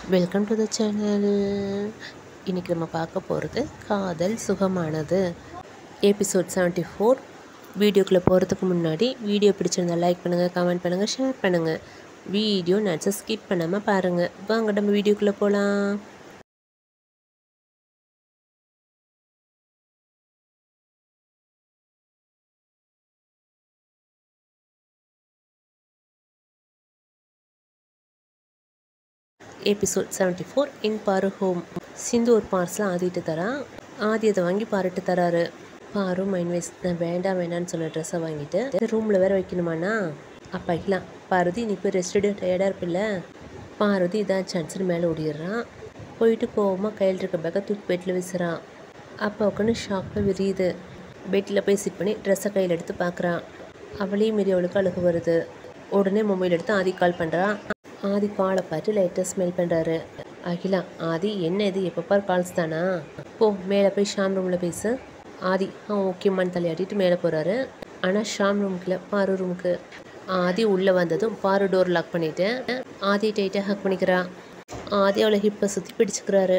Welcome to the channel இன்றைக்கி நம்ம பார்க்க போகிறது காதல் சுகமானது எபிசோட் 74 ஃபோர் வீடியோக்குள்ளே போகிறதுக்கு முன்னாடி வீடியோ பிடிச்சிருந்தா லைக் பண்ணுங்கள் கமெண்ட் பண்ணுங்கள் ஷேர் பண்ணுங்கள் வீடியோ நட்ஸை ஸ்கிப் பண்ணாமல் பாருங்கள் வாங்க நம்ம வீடியோக்குள்ளே போகலாம் எபிசோட் 74 ஃபோர் இன் பாரு ஹோம் சிந்து ஒரு பார்சல் ஆதிட்டு தரா ஆதி அதை வாங்கி பாருட்டு தராரு பாரு மைண்ட் வைஸ் நான் வேண்டாம் வேண்டாம்னு சொன்ன ட்ரெஸ்ஸை வாங்கிட்டு ரூமில் வேற வைக்கணுமாண்ணா அப்பா இல்லை பார்வதி நீ போய் ரெஸ்ட் எடு டயர்டாக இருப்பில்ல பார்வதி இதான் சான்ஸ்னு மேலே ஓடிடுறான் போயிட்டு கோவமாக கையில் இருக்க பேக்கை தூக்கி பெட்டில் வீசுகிறான் அப்போ உட்காந்து ஷாக்கில் விரியுது பெட்டில் போய் சிட் பண்ணி ட்ரெஸ்ஸை கையில் எடுத்து பார்க்குறான் அவளையும் மீறி அவளுக்கு அழுகு வருது உடனே மொபைல் எடுத்து ஆதி கால் பண்ணுறான் ஆதி காலை பார்த்து லைட்டாக ஸ்மெல் பண்ணுறாரு அகிலா ஆதி என்ன இது எப்போ பார் கால்ஸ் தானா போ மேலே போய் ஷாம் ரூமில் பேசு ஆதி ஆ ஓகேம்மான்னு தலையாட்டிட்டு மேலே போகிறாரு ஆனால் ஷாம் ரூமுக்குல பாரு ரூமுக்கு ஆதி உள்ளே வந்ததும் பாரு டோர் லாக் பண்ணிவிட்டு ஆதி டைட்டாக ஹக் பண்ணிக்கிறா ஆதி அவளை ஹிப்பை சுற்றி பிடிச்சிக்கிறாரு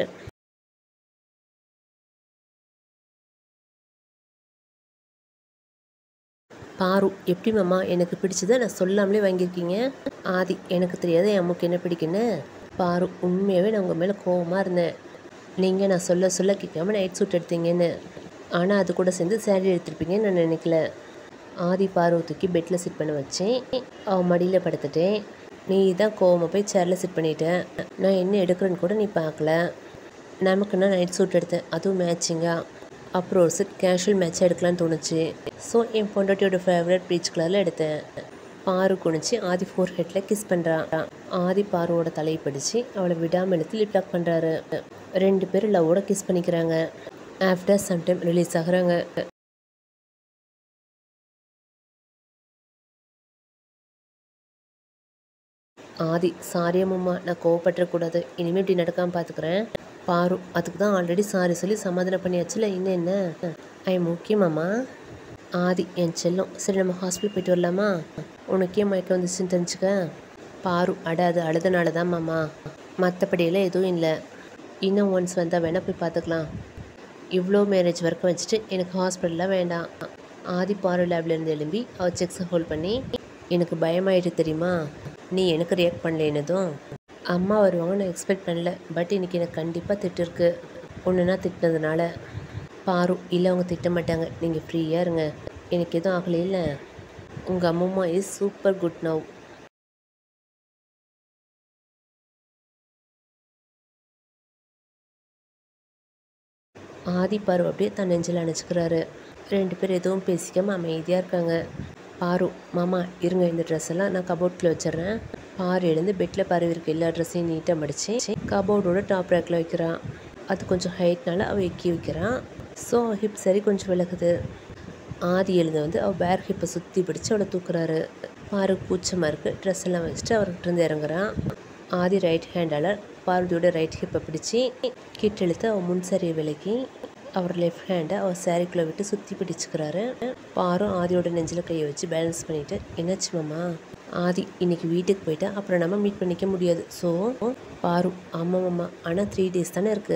பாரு எப்படி மாமா எனக்கு பிடிச்சதை நான் சொல்லாமலே வாங்கியிருக்கீங்க ஆதி எனக்கு தெரியாத என் அம்முக்கு என்ன பிடிக்குன்னு பாரு உண்மையாகவே நான் உங்கள் மேலே கோவமாக இருந்தேன் நீங்கள் நான் சொல்ல சொல்ல கேட்காம நைட் சூட் எடுத்தீங்கன்னு ஆனால் அது கூட சேர்ந்து சேரீ எடுத்திருப்பீங்கன்னு நான் நினைக்கல ஆதி பார்வை தூக்கி பெட்டில் சிட் பண்ண வச்சேன் அவன் மடியில் படுத்துட்டேன் நீ தான் கோவமாக போய் சேரில் சிட் பண்ணிட்டேன் நான் என்ன எடுக்கிறேன்னு கூட நீ பார்க்கல நமக்கு நான் நைட் சூட் எடுத்தேன் அதுவும் மேட்சிங்காக அப்புறம் ஒரு செட் கேஷுவல் மேட்சாக எடுக்கலான்னு தோணுச்சு ஸோ என் பொண்டாட்டியோட ஃபேவரட் பீச் கலரில் எடுத்தேன் பாரு குனிச்சு ஆதி ஃபோர் ஹெட்டில் கிஸ் பண்ணுறான் ஆதி பாருவோட தலையை பிடிச்சி அவளை விடாமல் எடுத்து லிப் லாக் பண்ணுறாரு ரெண்டு பேரும் லவ்வோட கிஸ் பண்ணிக்கிறாங்க ஆஃப்டர் சம்டைம் ரிலீஸ் ஆகுறாங்க ஆதி சாரி அம்மா நான் கோவப்பட்டுறக்கூடாது இனிமேல் இப்படி நடக்காமல் பார்த்துக்கிறேன் பாரு அதுக்கு தான் ஆல்ரெடி சாரி சொல்லி சமாதானம் பண்ணியாச்சுல இன்னும் என்ன ஐ முக்கியமாம்மா ஆதி என் செல்லம் சரி நம்ம ஹாஸ்பிட்டல் போயிட்டு வரலாமா உனக்கே மயக்கம் வந்துச்சுன்னு தெரிஞ்சுக்க பாரு அட அது அழுதனால தான் மாமா மற்றபடியெல்லாம் எதுவும் இல்லை இன்னும் ஒன்ஸ் வந்தால் வேணால் போய் பார்த்துக்கலாம் இவ்வளோ மேரேஜ் ஒர்க்கை வச்சுட்டு எனக்கு ஹாஸ்பிட்டலில் வேண்டாம் ஆதி பாரு லேப்லேருந்து எழும்பி அவள் செக்ஸை ஹோல்ட் பண்ணி எனக்கு பயமாயிட்டு தெரியுமா நீ எனக்கு ரியாக்ட் பண்ணலேனதும் அம்மா வருவாங்க நான் எக்ஸ்பெக்ட் பண்ணல பட் இன்னைக்கு எனக்கு கண்டிப்பாக திட்டு இருக்கு ஒன்றுனா திட்டினதுனால பாரு இல்லை அவங்க திட்ட மாட்டாங்க நீங்கள் ஃப்ரீயாக இருங்க எனக்கு எதுவும் ஆகலை இல்லை உங்கள் அம்மம்மா is super good now Aadhi பாரு அப்படியே தன் நெஞ்சில் அணைச்சிக்கிறாரு ரெண்டு பேர் எதுவும் பேசிக்காமல் அமைதியாக இருக்காங்க பாரு மாமா இருங்க இந்த ட்ரெஸ் எல்லாம் நான் கபோர்டில் வச்சிடுறேன் பாரு எழுந்து பெட்டில் பரவி இருக்க எல்லா ட்ரெஸ்ஸையும் நீட்டாக மடித்து கபோர்டோட டாப் ரேக்கில் வைக்கிறான் அது கொஞ்சம் ஹைட்னால அவள் எக்கி வைக்கிறான் ஸோ ஹிப் சரி கொஞ்சம் விலகுது ஆதி எழுந்து வந்து அவள் பேர் ஹிப்பை சுற்றி பிடிச்சி அவளை தூக்குறாரு பாரு கூச்சமாக இருக்குது ட்ரெஸ் எல்லாம் வச்சுட்டு அவர்கிட்ட இருந்து இறங்குறான் ஆதி ரைட் ஹேண்டால் பார்வதியோட ரைட் ஹிப்பை பிடிச்சி கிட்ட இழுத்து அவள் முன் சரியை விலக்கி அவர் லெஃப்ட் ஹேண்டை அவர் சாரிக்குள்ளே விட்டு சுற்றி பிடிச்சிக்கிறாரு பாரும் ஆதியோட நெஞ்சில் கையை வச்சு பேலன்ஸ் பண்ணிட்டு என்னாச்சு மாமா ஆதி இன்னைக்கு வீட்டுக்கு போயிட்டா அப்புறம் நம்ம மீட் பண்ணிக்க முடியாது ஸோ பாரு ஆமாம் மாமா ஆனால் த்ரீ டேஸ் தானே இருக்கு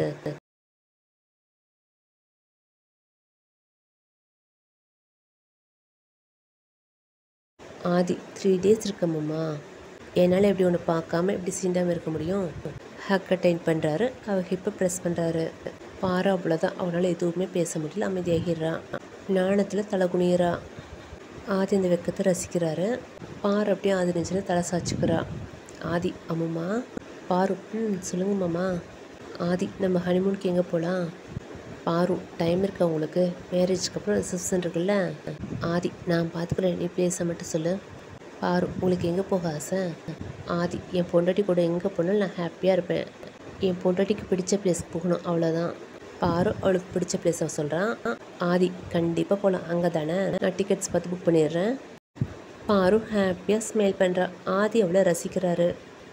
ஆதி த்ரீ டேஸ் இருக்க மாமா என்னால் எப்படி ஒன்று பார்க்காம எப்படி சீண்டாமல் இருக்க முடியும் ஹக் அட்டைன் பண்ணுறாரு அவள் ஹிப்பை ப்ரெஸ் பண்ணுறாரு பாரா அவ்வளோதான் அவனால் எதுவுமே பேச முடியல அமைதியாகிடுறான் நாணத்தில் தலை குனிகிறா ஆதி இந்த வெக்கத்தை ரசிக்கிறாரு பாரு அப்படியே ஆதி நெஞ்சில் தலை சாச்சுக்கிறா ஆதி அம்மா பாரு ம் சொல்லுங்க மாமா ஆதி நம்ம ஹனிமூனுக்கு எங்கே போகலாம் பாரு டைம் இருக்கா உங்களுக்கு மேரேஜ்க்கு அப்புறம் ரிசப்ஷன் இருக்குல்ல ஆதி நான் பார்த்துக்கிறேன் நீ பிளேஸை மட்டும் சொல்லு பாரு உங்களுக்கு எங்கே போக ஆசை ஆதி என் பொண்டாட்டி கூட எங்கே போனாலும் நான் ஹாப்பியாக இருப்பேன் என் பொண்டாட்டிக்கு பிடிச்ச பிளேஸ்க்கு போகணும் அவ்வளோதான் பாரு அவளுக்கு பிடிச்ச பிளேஸை சொல்கிறான் ஆதி கண்டிப்பாக போகலாம் அங்கே தானே நான் டிக்கெட்ஸ் பார்த்து புக் பண்ணிடுறேன் பாரு ஹாப்பியாக ஸ்மெல் பண்ணுறா ஆதி அவளை ரசிக்கிறாரு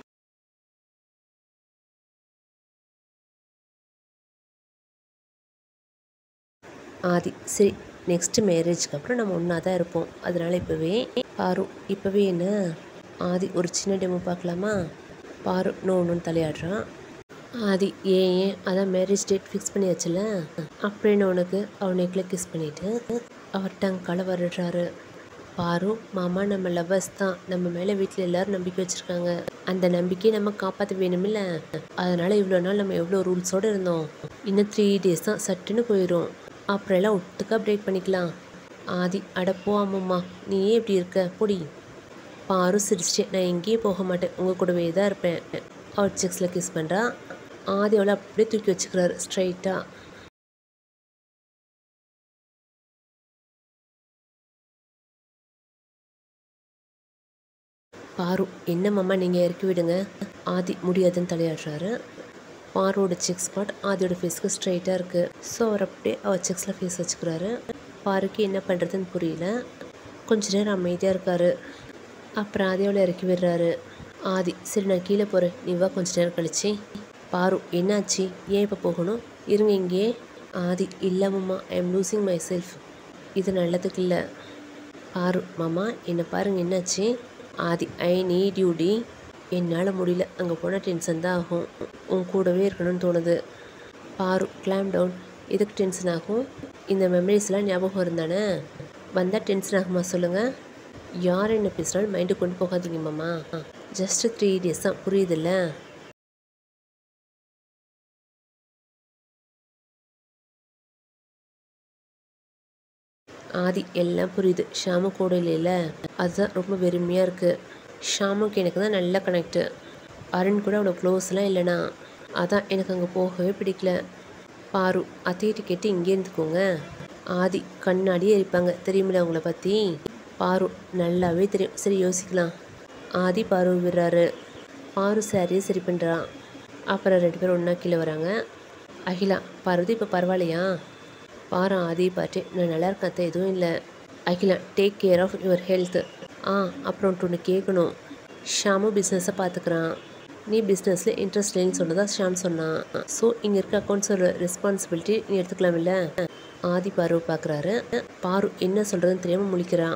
ஆதி சரி நெக்ஸ்ட் மேரேஜ்க்கு அப்புறம் நம்ம ஒன்றா தான் இருப்போம் அதனால இப்போவே பாரு இப்போவே என்ன ஆதி ஒரு சின்ன டெமோ பார்க்கலாமா பாரு நோன்னு தலையாடுறான் ஆதி ஏன் ஏன் அதான் மேரேஜ் டேட் ஃபிக்ஸ் பண்ணியாச்சுல அப்படின்னு உனக்கு அவன் நெக்கில் கிஸ் பண்ணிட்டு அவர் டங்கால வருடுறாரு பாரு மாமா நம்ம லவ்வர்ஸ் தான் நம்ம மேலே வீட்டில் எல்லாரும் நம்பிக்கை வச்சுருக்காங்க அந்த நம்பிக்கையை நம்ம காப்பாற்ற வேணுமில்ல அதனால் இவ்வளோ நாள் நம்ம எவ்வளோ ரூல்ஸோடு இருந்தோம் இன்னும் த்ரீ டேஸ் தான் சட்டுன்னு போயிடும் அப்புறம் எல்லாம் ஒட்டுக்கா பிரேக் பண்ணிக்கலாம் ஆதி அடப்போ அம்மம்மா நீயே எப்படி இருக்க பொடி பாரு சிரிச்சிட்டே நான் எங்கேயும் போக மாட்டேன் உங்கள் கூடவே தான் இருப்பேன் அவர் செக்ஸில் கிஸ் பண்ணுறா ஆதி அவளை அப்படியே தூக்கி வச்சுக்கிறாரு ஸ்ட்ரைட்டாக பாரு என்ன மாமா நீங்கள் இறக்கி விடுங்க ஆதி முடியாதுன்னு தலையாடுறாரு பாரோட செக் ஸ்பாட் ஆதியோட ஃபேஸ்க்கு ஸ்ட்ரைட்டாக இருக்குது ஸோ அவர் அப்படியே அவர் செக்ஸில் ஃபேஸ் வச்சுக்கிறாரு பாருக்கு என்ன பண்ணுறதுன்னு புரியல கொஞ்ச நேரம் அமைதியாக இருக்காரு அப்புறம் ஆதியோட இறக்கி விடுறாரு ஆதி சரி நான் கீழே போகிறேன் நீ வா கொஞ்ச நேரம் கழிச்சு பாரு என்னாச்சு ஏன் இப்போ போகணும் இருங்க இங்கேயே ஆதி இல்லை மாமா I am losing myself இது நல்லதுக்கு இல்லை பாரு மாமா என்னை பாருங்க என்னாச்சு ஆதி ஐ நீட் யூ டி என்னால் முடியல அங்கே போனால் டென்ஷன் தான் ஆகும் உன் கூடவே இருக்கணும்னு தோணுது பாரு கிளாம் டவுன் எதுக்கு டென்ஷன் ஆகும் இந்த மெமரிஸ்லாம் ஞாபகம் இருந்தானே வந்தால் டென்ஷன் ஆகுமா சொல்லுங்கள் யார் என்ன பேசினாலும் மைண்டு கொண்டு போகாதீங்க மாமா ஜஸ்ட் த்ரீ டேஸ் தான் புரியுதுல்ல ஆதி எல்லாம் புரியுது ஷாமு கூட இல்லைல்ல அதுதான் ரொம்ப வெறுமையாக இருக்குது ஷாமுக்கு எனக்கு தான் நல்ல கனெக்டு அருண் கூட அவ்வளோ க்ளோஸ்லாம் இல்லைனா அதான் எனக்கு அங்கே போகவே பிடிக்கல பாரு அத்தைகிட்ட கேட்டு இங்கே இருந்துக்கோங்க ஆதி கண்ணாடியே இருப்பாங்க தெரியுமில்ல அவங்கள பற்றி பாரு நல்லாவே தெரியும் சரி யோசிக்கலாம் ஆதி பாரு விடுறாரு பாரு சாரியை சரி பண்ணுறான் அப்புறம் ரெண்டு பேரும் ஒன்றா கீழே வராங்க அகிலா பார்வதி இப்போ பரவாயில்லையா பாரு ஆதி பாட்டு நான் நல்லா இருக்கேன் அத்தை எதுவும் இல்லை Akila take care of your health ஆ அப்புறம் ஒன்று கேட்கணும் ஷாமு பிஸ்னஸை பார்த்துக்கிறான் நீ பிஸ்னஸில் இன்ட்ரெஸ்ட் இல்லைன்னு சொன்னதா ஷாம் சொன்னான் ஸோ இங்கே இருக்க அக்கௌண்ட்ஸோட ரெஸ்பான்சிபிலிட்டி நீ எடுத்துக்கலாம் இல்லை ஆதி பாரு பார்க்குறாரு பாரு என்ன சொல்கிறதுன்னு தெரியாமல் முழிக்கிறான்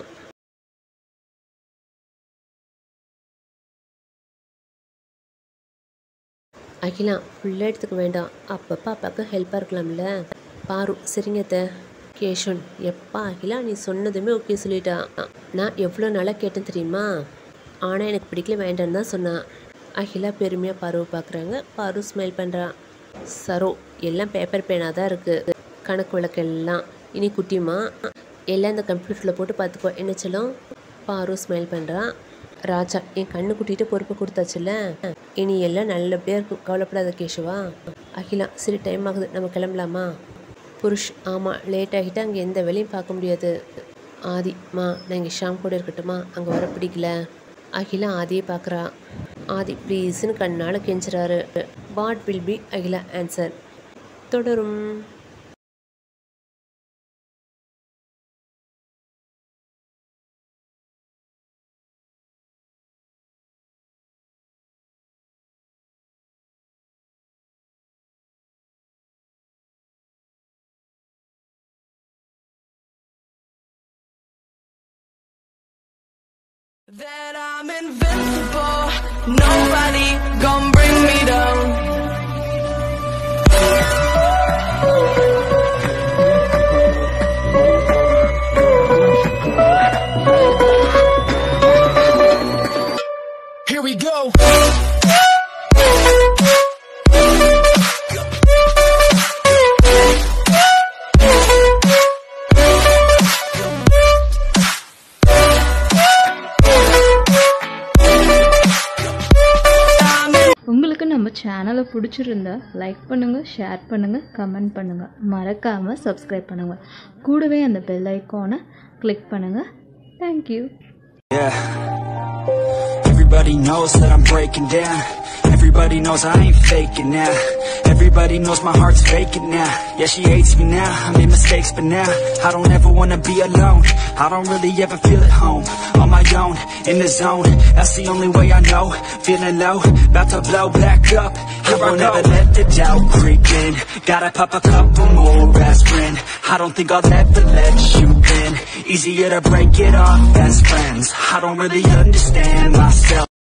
அகிலா ஃபுல்லாக எடுத்துக்க வேண்டாம் அப்பப்போ அப்பாவுக்கு ஹெல்ப்பாக இருக்கலாம்ல பாரு சரிங்க அத்தை கேஷன் எப்பா அகிலா நீ சொன்னதுமே ஓகே சொல்லிட்டா நான் எவ்வளோ நாளாக கேட்டேன் தெரியுமா ஆனால் எனக்கு பிடிக்கல வேண்டான்னு தான் சொன்னான் அகிலா பெருமையாக பாருவை பார்க்குறாங்க பாரு ஸ்மைல் பண்ணுறா சரோ எல்லாம் பேப்பர் பேனாக தான் இருக்குது கணக்கு விளக்கெல்லாம் இனி குட்டிமா எல்லாம் இந்த கம்ப்யூட்டரில் போட்டு பார்த்துக்கோ என்ன சொல்லும் பாரு ஸ்மைல் பண்ணுறா ராஜா என் கண்ணு குட்டிட்டு பொறுப்பை கொடுத்தாச்சுல்ல இனி எல்லாம் நல்லபடியாக இருக்கும் கவலைப்படாத கேஷவா அகிலா சரி டைம் ஆகுது நம்ம கிளம்பலாமா புருஷ் ஆமாம் லேட் ஆகிட்டு அங்கே எந்த வேலையும் பார்க்க முடியாது ஆதி மா நான் இங்கே ஷாம் கூட இருக்கட்டுமா அங்கே வர பிடிக்கல அகிலா ஆதியை பார்க்குறா ஆதி ப்ளீஸ்னு கண்ணால் கெஞ்சுறாரு what will be Akila answer தொடரும் That I'm invincible, nobody gon' bring me down. Here we go. உங்களுக்கு நம்ம சேனலை பிடிச்சிருந்தா லைக் பண்ணுங்கள் ஷேர் பண்ணுங்கள் கமெண்ட் பண்ணுங்கள் மறக்காமல் சப்ஸ்கிரைப் பண்ணுங்கள் கூடவே அந்த பெல் ஐக்கானை கிளிக் பண்ணுங்கள் thank you Yeah. Everybody knows that I'm breaking down. Everybody knows I ain't faking now. Everybody knows my heart's faking now. Yeah, she hates me now. I made mistakes, but now I don't ever wanna be alone. I don't really ever feel at home. On my own, in the zone. That's the only way I know. Feeling low, about to blow back up. I won't ever let the doubt creep in. Gotta pop a couple more aspirin. I don't think I'll ever let you in. Easier to break it off best friends. I don't really understand myself.